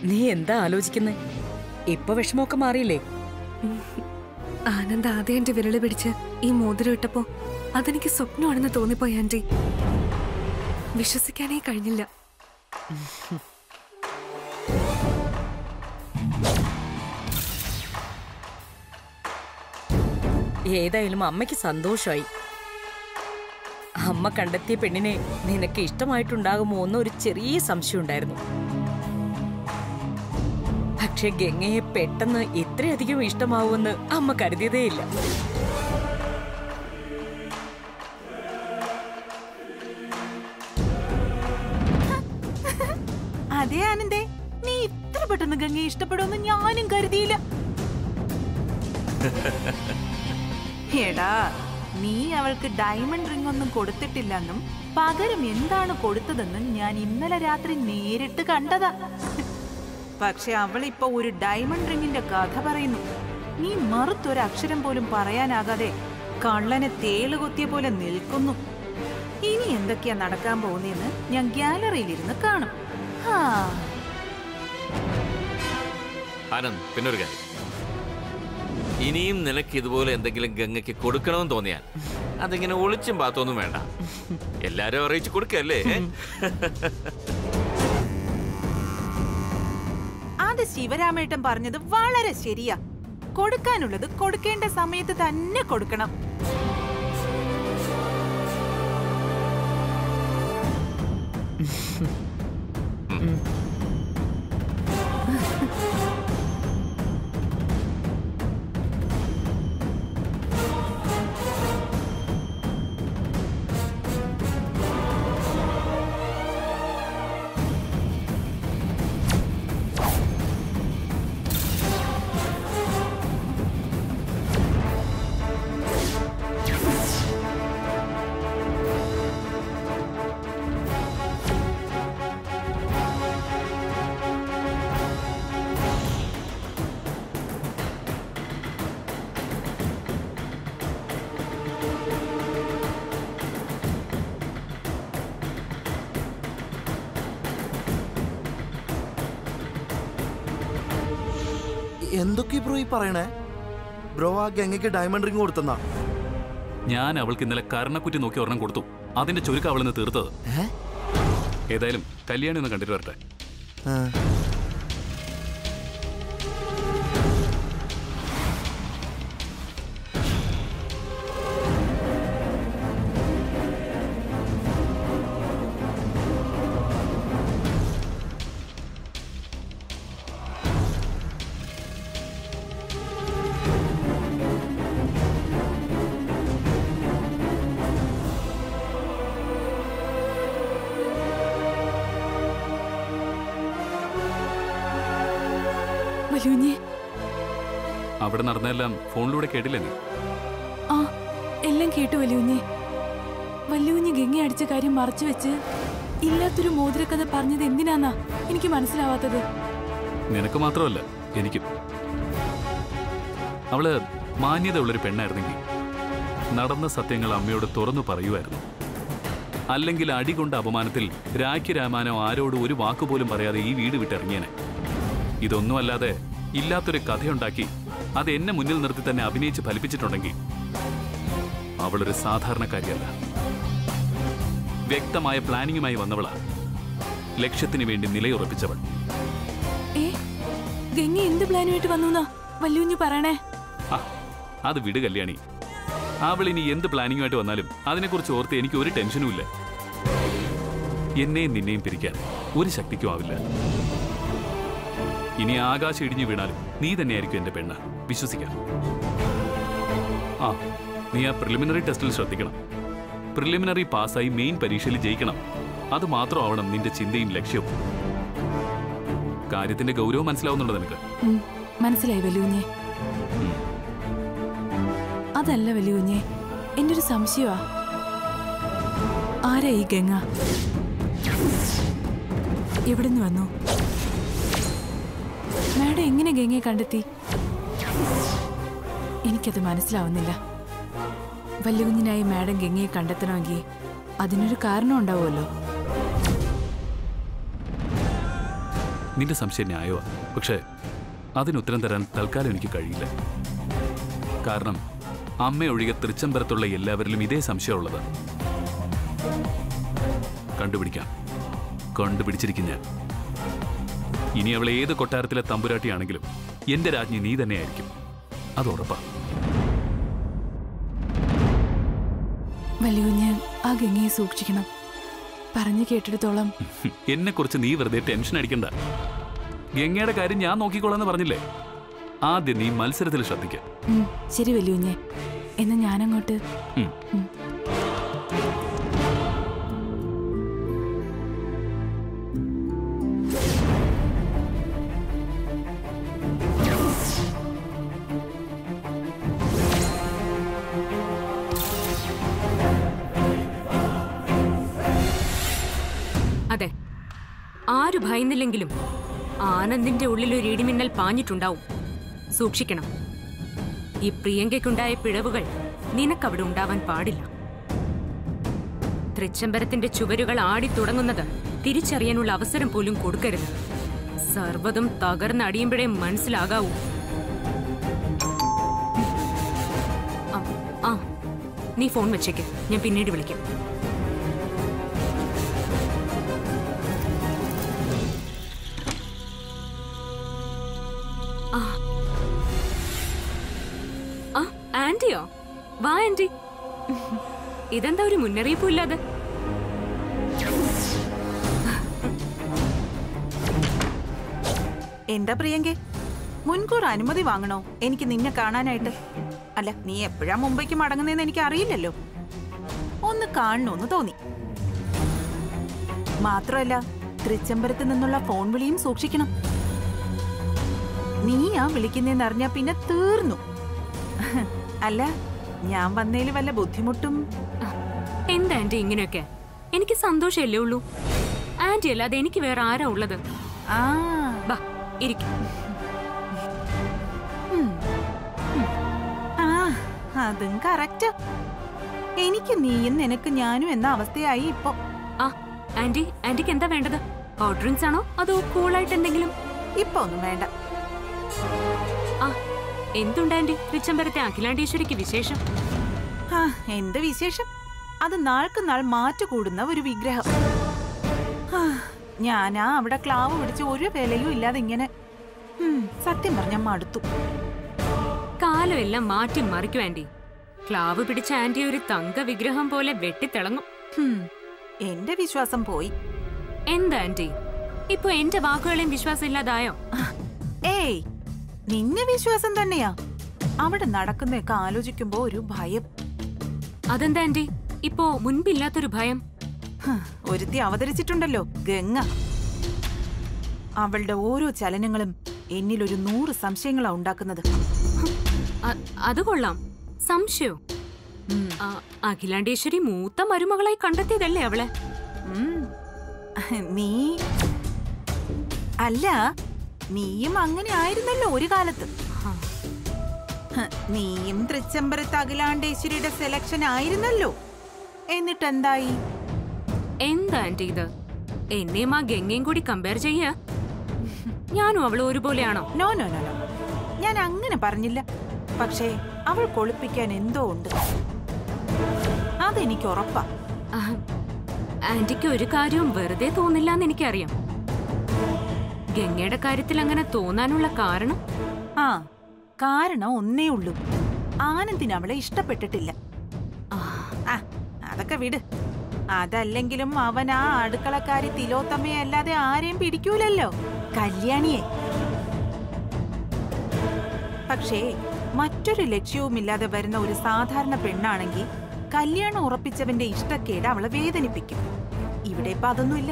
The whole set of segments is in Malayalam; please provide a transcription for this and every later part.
നീ എന്താ ആലോചിക്കുന്നേ ഇപ്പൊ വിഷമമൊക്കെ മാറിയില്ലേ ആനന്ദ് ആദ്യം എന്റെ വിരല് പിടിച്ച് ഈ മോതിരം ഇട്ടപ്പോ അതെനിക്ക് സ്വപ്നമാണെന്ന് തോന്നിപ്പോയി ആന്റി വിശ്വസിക്കാനേ കഴിഞ്ഞില്ല ഏതായാലും അമ്മയ്ക്ക് സന്തോഷമായി അമ്മ കണ്ടെത്തിയ പെണ്ണിനെ നിനക്ക് ഇഷ്ടമായിട്ടുണ്ടാകുമോ എന്ന് ഒരു ചെറിയ സംശയം ഉണ്ടായിരുന്നു പക്ഷെ ഗംഗയെ പെട്ടെന്ന് ഇത്രയധികം ഇഷ്ടമാവുമെന്ന് അമ്മ കരുതിയതേയില്ല അതെ ആനന്ദേ നീ ഇത്ര പെട്ടെന്ന് ഗംഗയെ ഇഷ്ടപ്പെടുമെന്ന് ഞാനും കരുതിയില്ല എടാ നീ അവൾക്ക് ഡയമണ്ട് റിംഗ് ഒന്നും കൊടുത്തിട്ടില്ലെന്നും പകരം എന്താണ് കൊടുത്തതെന്നും ഞാൻ ഇന്നലെ രാത്രി നേരിട്ട് കണ്ടതാ പക്ഷെ അവൾ ഇപ്പൊ ഒരു ഡയമണ്ട് റിംഗിന്റെ കഥ പറയുന്നു നീ മറുത്തൊരു അക്ഷരം പോലും പറയാനാകാതെ കള്ളനെ തേളുകൊത്തിയ പോലെ നിൽക്കുന്നു ഇനി എന്തൊക്കെയാ നടക്കാൻ പോകുന്നതെന്ന് ഞാൻ ഗ്യാലറിയിലിരുന്ന് കാണും ഹാ ആനന്ദ് പിന്നൊരു കാര്യം ഇനിയും നിനക്ക് ഇതുപോലെ എന്തെങ്കിലും ഗംഗയ്ക്ക് കൊടുക്കണമെന്ന് തോന്നിയാൽ അതിങ്ങനെ ഒളിച്ചും പാത്തൊന്നും വേണ്ട എല്ലാരും അറിയിച്ചു കൊടുക്കല്ലേ അത് ശിവരാമേട്ടൻ പറഞ്ഞത് വളരെ ശരിയാ കൊടുക്കാനുള്ളത് കൊടുക്കേണ്ട സമയത്ത് തന്നെ കൊടുക്കണം എന്തൊക്കെ ബ്രോ ഈ പറയണേ ബ്രോ ആ ഗംഗയ്ക്ക് ഡയമണ്ട് റിംഗ് കൊടുത്തെന്നാ ഞാൻ അവൾക്ക് ഇന്നലെ കരണക്കുറ്റി നോക്കി ഒരെണ്ണം കൊടുത്തു അതിന്റെ ചുരുക്കം അവളിന്ന് തീർത്തത് ഏതായാലും കല്യാണി ഒന്ന് കണ്ടിട്ട് വരട്ടെ ആ. വല്യുഞ്ഞെ അവിടെ നടന്നതെല്ലാം ഫോണിലൂടെ കേട്ടില്ലേ നീ ആ എല്ലാം കേട്ടു വല്യുഞ്ഞെ വല്യുഞ്ഞ് ഗംഗ അടിച്ച കാര്യം മറച്ചു വെച്ച് ഇല്ലാത്തൊരു മോതിരക്കഥ പറഞ്ഞത് എന്തിനാന്നാ എനിക്ക് മനസ്സിലാവാത്തത് നിനക്ക് മാത്രമല്ല എനിക്കും അവള് മാന്യതയുള്ളൊരു പെണ്ണായിരുന്നെങ്കിൽ നടന്ന സത്യങ്ങൾ അമ്മയോട് തുറന്നു പറയുമായിരുന്നു അല്ലെങ്കിൽ അടികൊണ്ട അപമാനത്തിൽ രാഖി രാമാനോ ആരോടും ഒരു വാക്കുപോലും പറയാതെ ഈ വീട് വിട്ടിറങ്ങിയനെ ഇതൊന്നും അല്ലാതെ ഇല്ലാത്തൊരു കഥയുണ്ടാക്കി അത് എന്നെ മുന്നിൽ നിർത്തി തന്നെ അഭിനയിച്ച് ഫലിപ്പിച്ചിട്ടുണ്ടെങ്കിൽ അവളൊരു സാധാരണക്കാരിയല്ല വ്യക്തമായ പ്ലാനിങ്ങുമായി വന്നവളാ ലക്ഷ്യത്തിന് വേണ്ടി നിലയുറപ്പിച്ചവൾ ഏ ഗംഗ എന്ത് പ്ലാനുമായിട്ട് വന്നു വല്യുഞ്ഞ് പറയണേ ആ, അത് വിട് കല്യാണി അവൾ ഇനി എന്ത് പ്ലാനിങ്ങുമായിട്ട് വന്നാലും അതിനെക്കുറിച്ച് ഓർത്ത് എനിക്ക് ഒരു ടെൻഷനും ഇല്ല എന്നെയും നിന്നെയും പിരിക്കാൻ ഒരു ശക്തിക്കും ആവില്ല ഇനി ആകാശം ഇടിഞ്ഞു വീണാലും നീ തന്നെയായിരിക്കും എന്റെ പെണ്ണ് വിശ്വസിക്കാം ആ നീ ആ പ്രിലിമിനറി ടെസ്റ്റിൽ ശ്രദ്ധിക്കണം പ്രിലിമിനറി പാസ്സായി മെയിൻ പരീക്ഷയിൽ ജയിക്കണം അത് മാത്രമാവണം നിന്റെ ചിന്തയും ലക്ഷ്യവും കാര്യത്തിന്റെ ഗൗരവം മനസ്സിലാവുന്നുണ്ടോ നിനക്ക് ഉം, മനസ്സിലായി വല്യുഞ്ഞെ അതല്ല വല്യുഞ്ഞെ എന്റെ ഒരു സംശയമാ ആരാ ഈ ഗംഗ എവിടുന്ന് വന്നു മാഡം എങ്ങനെ ഗംഗയെ കണ്ടെത്തി എനിക്കത് മനസ്സിലാവുന്നില്ല വല്യകുഞ്ഞിനായി മാഡം ഗംഗയെ കണ്ടെത്തണമെങ്കിൽ അതിനൊരു കാരണം ഉണ്ടാവുമല്ലോ നിന്റെ സംശയം ന്യായമാ പക്ഷേ അതിനുത്തരം തരാൻ തൽക്കാലം എനിക്ക് കഴിയില്ല കാരണം അമ്മയൊഴികെ തൃച്ചംബരത്തുള്ള എല്ലാവരിലും ഇതേ സംശയമുള്ളത് കണ്ടുപിടിക്കാം കണ്ടുപിടിച്ചിരിക്കും ഞാൻ ഇനി അവൾ ഏത് കൊട്ടാരത്തിലെ തമ്പുരാട്ടിയാണെങ്കിലും എന്റെ രാജ്ഞി നീ തന്നെയായിരിക്കും അത് ഉറപ്പാ വലിയുഞ്ഞ് ആ ഗംഗയെ സൂക്ഷിക്കണം പറഞ്ഞു കേട്ടിടത്തോളം എന്നെ കുറിച്ച് നീ വെറുതെ ടെൻഷൻ അടിക്കണ്ട ഗംഗയുടെ കാര്യം ഞാൻ നോക്കിക്കോളാന്ന് പറഞ്ഞില്ലേ ആദ്യം നീ മത്സരത്തിൽ ശ്രദ്ധിക്ക ഉം, ശരി വലിയുഞ്ഞെ എന്നാ ഞാനങ്ങോട്ട് ഉം. ഉം. അതെ ആരു ഭയന്നില്ലെങ്കിലും ആനന്ദിന്റെ ഉള്ളിൽ ഒരു ഇടിമിന്നൽ പാഞ്ഞിട്ടുണ്ടാവും സൂക്ഷിക്കണം ഈ പ്രിയങ്കയ്ക്കുണ്ടായ പിഴവുകൾ നിനക്കവിടെ ഉണ്ടാവാൻ പാടില്ല തൃച്ചംബരത്തിന്റെ ചുവരുകൾ ആടിത്തുടങ്ങുന്നത് തിരിച്ചറിയാനുള്ള അവസരം പോലും കൊടുക്കരുത് സർവ്വതും തകർന്നടിയുമ്പോഴേ മനസ്സിലാകാവൂ ആ, ആ നീ ഫോൺ വെച്ചേക്ക് ഞാൻ പിന്നീട് വിളിക്കാം ആ ആന്റിയോ വാ ആന്റി ഇതെന്താ ഒരു മുന്നറിയിപ്പും ഇല്ലാതെ എന്താ പ്രിയങ്കെ മുൻകൂർ അനുമതി വാങ്ങണോ എനിക്ക് നിന്നെ കാണാനായിട്ട് അല്ല നീ എപ്പോഴാ മുംബൈക്ക് മടങ്ങുന്നതെന്ന് എനിക്ക് അറിയില്ലല്ലോ ഒന്ന് കാണണമെന്ന് തോന്നി മാത്രമല്ല തൃച്ചംബരത്ത് നിന്നുള്ള ഫോൺ വിളിയും സൂക്ഷിക്കണം നീയാ വിളിക്കുന്നതെന്ന് അറിഞ്ഞാ പിന്നെ തീർന്നു അല്ല ഞാൻ വന്നതിൽ വല്ല ബുദ്ധിമുട്ടും എന്താ ആന്റി ഇങ്ങനെയൊക്കെ എനിക്ക് സന്തോഷമല്ലേ ഉള്ളൂ ആന്റി അല്ലാതെ എനിക്ക് വേറെ ആരാ ഉള്ളത് ആ ബാ ഇരിക്കും ആ അതും കറക്റ്റ് എനിക്ക് നീയും നിനക്ക് ഞാനും എന്ന അവസ്ഥയായി ഇപ്പൊ ആ ആന്റി ആന്റിക്ക് എന്താ വേണ്ടത് ഹോട്ട് ഡ്രിങ്ക്സ് ആണോ അതോ കൂളായിട്ട് എന്തെങ്കിലും ഇപ്പൊ ഒന്നും വേണ്ട ആ എന്തുണ്ട് ആന്റി തൃച്ചംബരത്തെ അഖിലാണ്ടീശ്വരിക്ക് വിശേഷം ആ എന്ത് വിശേഷം അത് നാൾക്ക് നാൾ മാറ്റു കൂടുന്ന ഒരു വിഗ്രഹം ആ, ഞാനാ അവിടെ ക്ലാവ് പിടിച്ച് ഒരു വിലയും ഇല്ലാതെ ഇങ്ങനെ ഉം, സത്യം പറഞ്ഞ മടുത്തു കാലം എല്ലാം മാറ്റി മറിക്കും ആന്റി ക്ലാവ് പിടിച്ച ആന്റി ഒരു തങ്ക വിഗ്രഹം പോലെ വെട്ടിത്തിളങ്ങും ഹും, എന്റെ വിശ്വാസം പോയി എന്താ ആന്റി ഇപ്പൊ എന്റെ വാക്കുകളെയും വിശ്വാസം ഇല്ലാതായോ ഏയ് നിന്നെ വിശ്വാസം തന്നെയാ അവിടെ നടക്കുന്നതൊക്കെ ആലോചിക്കുമ്പോ ഒരു ഭയം അതെന്താ ആന്റി ഇപ്പോ മുൻപില്ലാത്തൊരു ഭയം ഹ്, ഒരുത്തി അവതരിച്ചിട്ടുണ്ടല്ലോ ഗംഗ അവളുടെ ഓരോ ചലനങ്ങളും എന്നിൽ ഒരു നൂറ് സംശയങ്ങളാ ഉണ്ടാക്കുന്നത് അ- അത് കൊള്ളാം സംശയോ ഉം, ആ, അഖിലാണ്ടേശ്വരി മൂത്ത മരുമകളായി കണ്ടെത്തിയതല്ലേ അവളെ ഉം. നീ അല്ല നീയും അങ്ങനെ ആയിരുന്നല്ലോ ഒരു കാലത്ത് ഹ, ഹ്, നീയും തൃച്ചംബരത്ത് അഖിലാണ്ടേശ്വരിയുടെ സെലക്ഷൻ ആയിരുന്നല്ലോ എന്നിട്ട് എന്തായി എന്താ ആന്റി ഇത് എന്നെയും ആ ഗംഗയും കൂടി കമ്പയർ ചെയ്യ ഞാനും അവളും ഒരുപോലെയാണോ നോ നോ നോ നോ ഞാൻ അങ്ങനെ പറഞ്ഞില്ല പക്ഷേ അവൾ കൊളിപ്പിക്കാൻ എന്തോ ഉണ്ട് അതെനിക്ക് ഉറപ്പാ ആ, ആന്റിക്ക് ഒരു കാര്യവും വെറുതെ തോന്നില്ല എന്ന് എനിക്കറിയാം ഗംഗയുടെ കാര്യത്തിൽ അങ്ങനെ തോന്നാനുള്ള കാരണം ആ കാരണം ഒന്നേ ഉള്ളൂ ആനന്ദിന് അവളെ ഇഷ്ടപ്പെട്ടിട്ടില്ല ആ, ആ അതൊക്കെ വിട് അതല്ലെങ്കിലും അവൻ ആ അടുക്കളക്കാരി തിലോത്തമ്മയെ അല്ലാതെ ആരെയും പിടിക്കൂലല്ലോ കല്യാണിയെ പക്ഷേ മറ്റൊരു ലക്ഷ്യവുമില്ലാതെ വരുന്ന ഒരു സാധാരണ പെണ്ണാണെങ്കിൽ കല്യാണം ഉറപ്പിച്ചവന്റെ ഇഷ്ടക്കേട് അവളെ വേദനിപ്പിക്കും ഇവിടെ ഇപ്പൊ അതൊന്നുമില്ല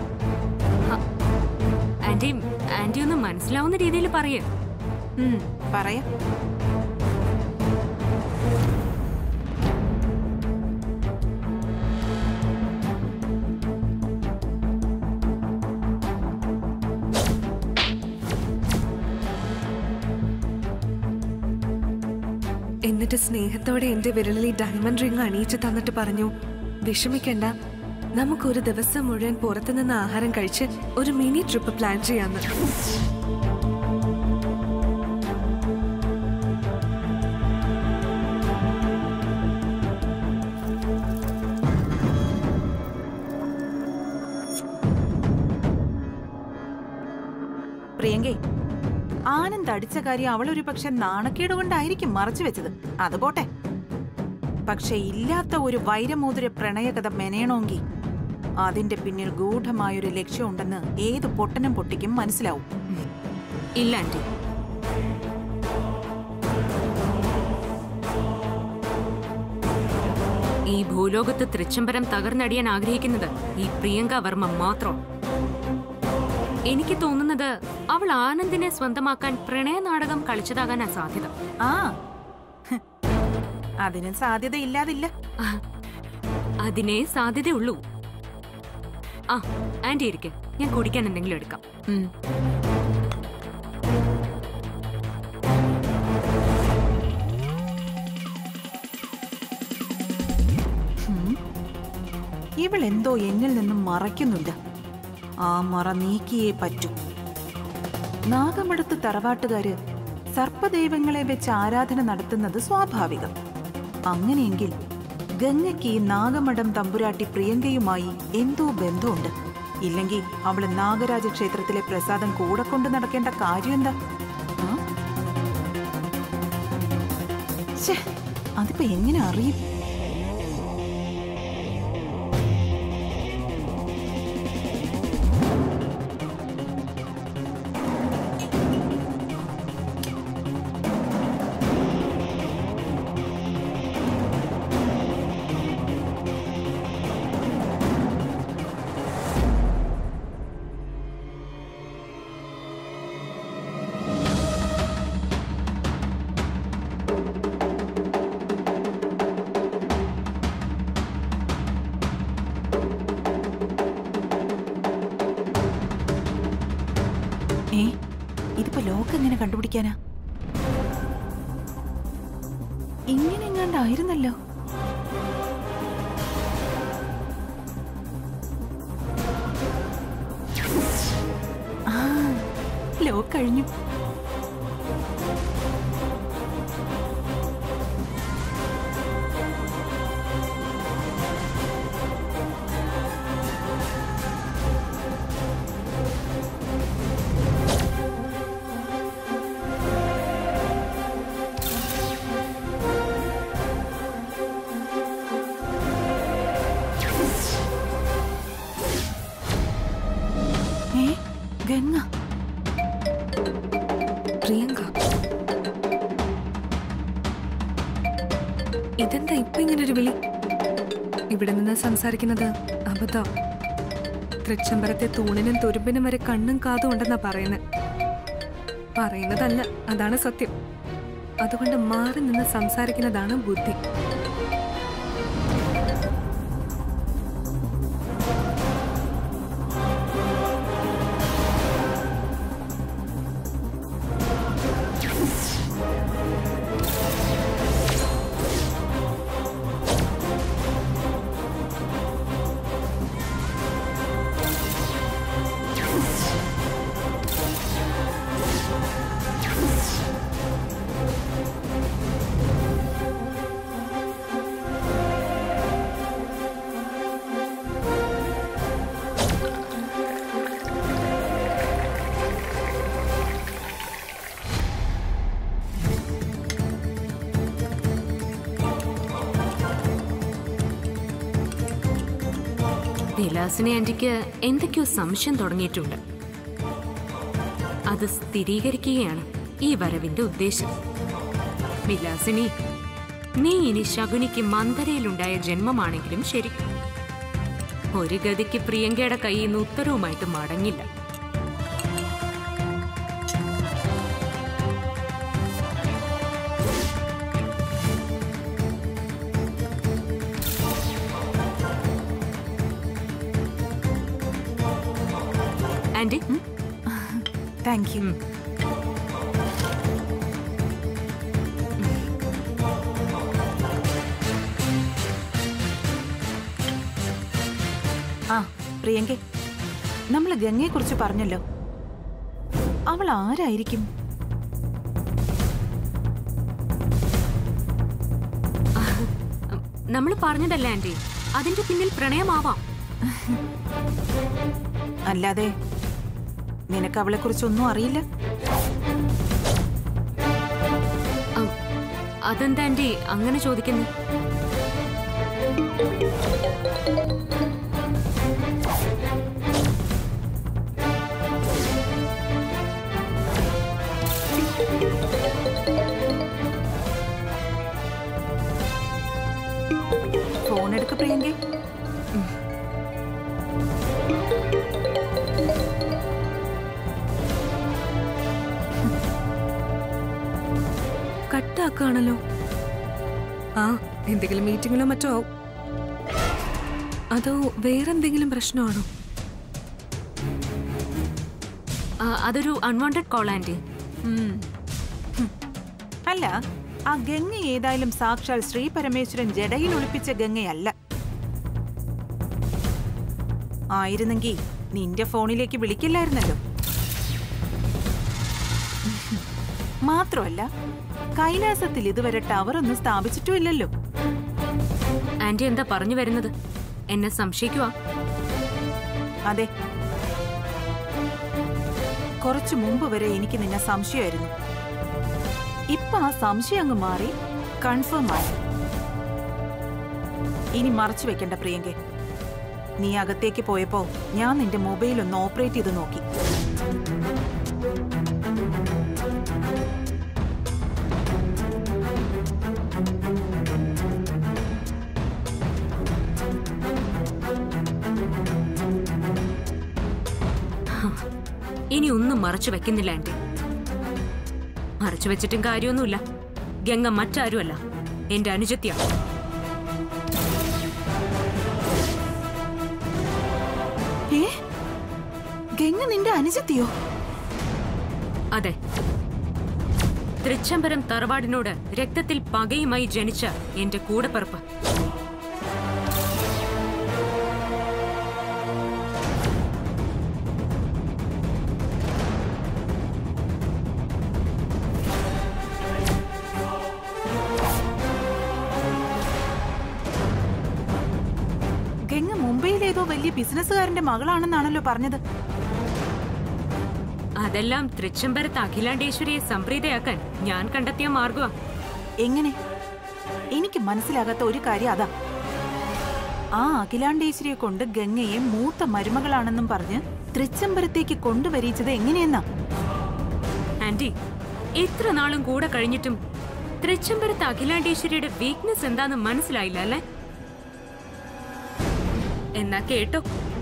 ആന്റി ആന്റി ഒന്ന് മനസ്സിലാവുന്ന രീതിയിൽ പറയേ ഉം, പറയാം എന്നിട്ട് സ്നേഹത്തോടെ എന്റെ വിരലിൽ ഈ ഡയമണ്ട് റിംഗ് അണിയിച്ചു തന്നിട്ട് പറഞ്ഞു വിഷമിക്കണ്ട നമുക്ക് ഒരു ദിവസം മുഴുവൻ പുറത്തുനിന്ന് ആഹാരം കഴിച്ച് ഒരു മിനി ട്രിപ്പ് പ്ലാൻ ചെയ്യാന്ന് പ്രിയങ്കേ ആനന്ദ് അടിച്ച കാര്യം അവൾ ഒരു പക്ഷെ നാണക്കേട് കൊണ്ടായിരിക്കും മറച്ചു വെച്ചത് അത് പോട്ടെ പക്ഷെ ഇല്ലാത്ത ഒരു വൈരമോതിര പ്രണയകഥ മെനയണമെങ്കിൽ അതിന്റെ പിന്നിൽ ഗൂഢമായൊരു ലക്ഷ്യമുണ്ടെന്ന് ഏത് പൊട്ടനും പൊട്ടിക്കും മനസ്സിലാവും ഇല്ല ആന്റി ഈ ഭൂലോകത്ത് തൃച്ചംബരം തകർന്നടിയാൻ ആഗ്രഹിക്കുന്നത് ഈ പ്രിയങ്ക വർമ്മ മാത്രം എനിക്ക് തോന്നുന്നത് അവൾ ആനന്ദിനെ സ്വന്തമാക്കാൻ പ്രണയ നാടകം കളിച്ചതാകാനാ സാധ്യത ആ ഹ്. അതിന് സാധ്യത ഇല്ലാതില്ല ആ, അതിനേ സാധ്യതയുള്ളൂ ആ ആന്റി ഇരിക്കെ ഞാൻ കുടിക്കാൻ എന്തെങ്കിലും എടുക്കാം ഉം. ഉം. ഇവളെന്തോ എന്നിൽ നിന്നും മറയ്ക്കുന്നുണ്ട് ആ മറ നീക്കിയേ പറ്റൂ നാഗമടുത്ത് തറവാട്ടുകാര് സർപ്പദൈവങ്ങളെ വെച്ച് ആരാധന നടത്തുന്നത് സ്വാഭാവികം അങ്ങനെയെങ്കിൽ ഗംഗയ്ക്ക് ഈ നാഗമഠം തമ്പുരാട്ടി പ്രിയങ്കയുമായി എന്തോ ബന്ധമുണ്ട് ഇല്ലെങ്കിൽ അവള് നാഗരാജ ക്ഷേത്രത്തിലെ പ്രസാദം കൂടെ കൊണ്ട് നടക്കേണ്ട കാര്യം എന്താ ആ? ശ്ശേ, അതിപ്പോ എങ്ങനെ അറിയും ഏ ഇതിപ്പോ ലോക്ക് എങ്ങനെ കണ്ടുപിടിക്കാനാ ഇങ്ങനെ എങ്ങാണ്ടായിരുന്നല്ലോ ആ ലോക്ക് കഴിഞ്ഞു ഏ ഗംഗ പ്രിയങ്ക ഇതെന്താ ഇപ്പൊ ഇങ്ങനൊരു വിളി ഇവിടെ നിന്ന് സംസാരിക്കുന്നത് അബദ്ധ തൃച്ചംബരത്തെ തൂണിനും തുരുമ്പിനും വരെ കണ്ണും കാതും ഉണ്ടെന്നാ പറയുന്നത് പറയുന്നതല്ല അതാണ് സത്യം അതുകൊണ്ട് മാറി നിന്ന് സംസാരിക്കുന്നതാണ് ബുദ്ധി വിലാസിനെ ആന്റിക്ക് എന്തൊക്കെയോ സംശയം തുടങ്ങിയിട്ടുണ്ട് അത് സ്ഥിരീകരിക്കുകയാണ് ഈ വരവിന്റെ ഉദ്ദേശം വിലാസിനി നീ ഇനി ശകുനിക്ക് മന്ദരയിലുണ്ടായ ജന്മമാണെങ്കിലും ശരി ഒരു ഗതിക്ക് പ്രിയങ്കയുടെ കയ്യിൽ നിന്ന് ഉത്തരവുമായിട്ട് മടങ്ങില്ല ആന്റി താങ്ക് യു ആ പ്രിയങ്കെ നമ്മൾ ഗംഗയെ കുറിച്ച് പറഞ്ഞല്ലോ അവൾ ആരായിരിക്കും നമ്മൾ പറഞ്ഞതല്ലേ ആന്റി അതിന്റെ പിന്നിൽ പ്രണയമാവാം അല്ലാതെ നിനക്ക് അവളെ കുറിച്ചൊന്നും അറിയില്ല അം, അതെന്താ ആന്റി അങ്ങനെ ചോദിക്കുന്നു ഫോൺ എടുക്ക് പ്രിയങ്കെ കട്ടാക്കാണല്ലോ ആ എന്തെങ്കിലും മീറ്റിങ്ങിലോ മറ്റോ ആവും അതോ വേറെന്തെങ്കിലും പ്രശ്നമാണോ ആ, അതൊരു അൺവാണ്ടഡ് കോൾ ആന്റി ഉം. ഹും. അല്ല ആ ഗംഗ ഏതായാലും സാക്ഷാൽ ശ്രീ പരമേശ്വരൻ ജടയിൽ ഒളിപ്പിച്ച ഗംഗയല്ല ആയിരുന്നെങ്കിൽ നിന്റെ ഫോണിലേക്ക് വിളിക്കില്ലായിരുന്നല്ലോ മാത്രമല്ല കൈലാസത്തിൽ ഇതുവരെ ടവർ ഒന്നും സ്ഥാപിച്ചിട്ടുമില്ലല്ലോ ആന്റി എന്താ പറഞ്ഞു വരുന്നത് എന്നെ സംശയിക്കുവാ അതെ കുറച്ചു മുമ്പ് വരെ എനിക്ക് നിന്നെ സംശയമായിരുന്നു ഇപ്പൊ ആ സംശയം അങ്ങ് മാറി കൺഫേം ആയി ഇനി മറച്ചു വെക്കണ്ട പ്രിയങ്കെ നീ അകത്തേക്ക് പോയപ്പോ ഞാൻ നിന്റെ മൊബൈൽ ഒന്ന് ഓപ്പറേറ്റ് ചെയ്ത് നോക്കി ഇനി ഒന്നും മറച്ചു വെക്കുന്നില്ല ആന്റി മറച്ചു വെച്ചിട്ടും കാര്യമൊന്നുമില്ല ഗംഗ മറ്റാരുമല്ല എന്റെ അനുജത്തിയാണ് ഏ ഗംഗ നിന്റെ അനുജത്തിയോ അതെ തൃച്ചംബരം തറവാടിനോട് രക്തത്തിൽ പകയുമായി ജനിച്ച എന്റെ കൂടപ്പിറപ്പ് ഗംഗ മുംബൈയിലേതോ വലിയ ബിസിനസ്സുകാരന്റെ മകളാണെന്നാണല്ലോ പറഞ്ഞത് അതെല്ലാം തൃച്ചംബരത്ത് അഖിലാണ്ടേശ്വരിയെ സംപ്രീതയാക്കാൻ ഞാൻ കണ്ടെത്തിയ മാർഗമാ എങ്ങനെ എനിക്ക് മനസ്സിലാകാത്ത ഒരു കാര്യം അതാ ആ അഖിലാണ്ടേശ്വരിയെ കൊണ്ട് ഗംഗയെ മൂത്ത മരുമകളാണെന്നും പറഞ്ഞ് തൃച്ചംബരത്തേക്ക് കൊണ്ടുവരിച്ചത് എങ്ങനെയെന്നാ ആന്റി ഇത്ര നാളും കൂടെ കഴിഞ്ഞിട്ടും തൃച്ചംബരത്ത് അഖിലാണ്ടേശ്വരിയുടെ വീക്ക്നെസ് എന്താന്ന് മനസ്സിലായില്ല അല്ലേ എന്നാ കേട്ടോ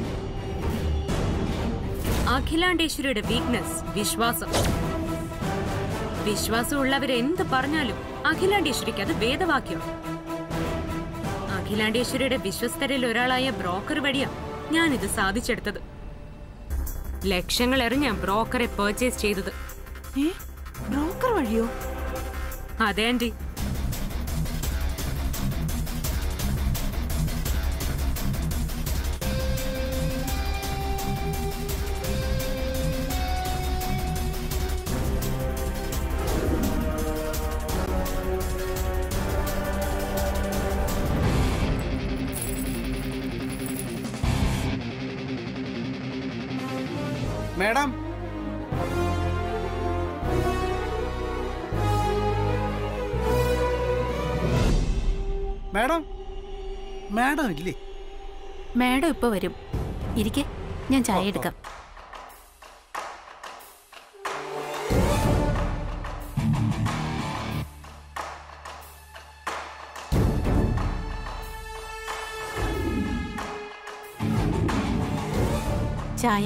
അഖിലാണ്ടേശ്വരിയുടെ വീക്ക്നെസ് വിശ്വാസം വിശ്വാസമുള്ളവർ എന്ത് പറഞ്ഞാലും അഖിലാണ്ടേശ്വരിക്ക് അത് വേദവാക്യം അഖിലാണ്ടേശ്വരിയുടെ വിശ്വസ്തരിൽ ഒരാളായ ബ്രോക്കർ വഴിയാ ഞാനിത് സാധിച്ചെടുത്തത് ലക്ഷങ്ങൾ എറിഞ്ഞ ബ്രോക്കറെ പർച്ചേസ് ചെയ്തത് ഏ ബ്രോക്കർ വഴിയോ അതെ ആന്റി മേഡം മേഡം മേഡം ഇല്ലേ മാഡം ഇപ്പൊ വരും ഇരിക്കെ ഞാൻ ചായ എടുക്കാം ചായ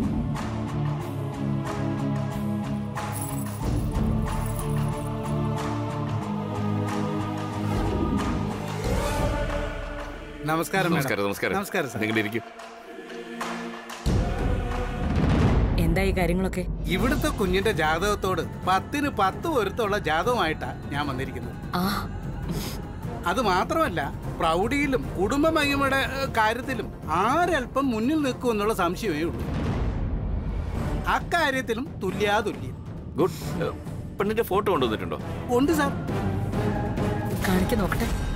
നമസ്കാരം മേഡം. നമസ്കാരം നമസ്കാരം നമസ്കാരം സാർ നിങ്ങൾ ഇരിക്കും എന്തായി കാര്യങ്ങളൊക്കെ ഇവിടുത്തെ കുഞ്ഞിന്റെ ജാതകത്തോട് പത്തിന് പത്ത് പൊരുത്തമുള്ള ജാതകമായിട്ടാ ഞാൻ വന്നിരിക്കുന്നത് ആ അത് മാത്രമല്ല പ്രൗഢിയിലും കുടുംബ മഹിമയുടെ ഏഹ്, കാര്യത്തിലും ആരൽപ്പം മുന്നിൽ നിൽക്കും എന്നുള്ള സംശയമേ ഉള്ളൂ അക്കാര്യത്തിലും തുല്യാതുല്യം ഗുഡ് പെണ്ണിന്റെ ഫോട്ടോ കൊണ്ടുവന്നിട്ടുണ്ടോ ഉണ്ട് സാർ കാണിക്കാൻ നോക്കട്ടെ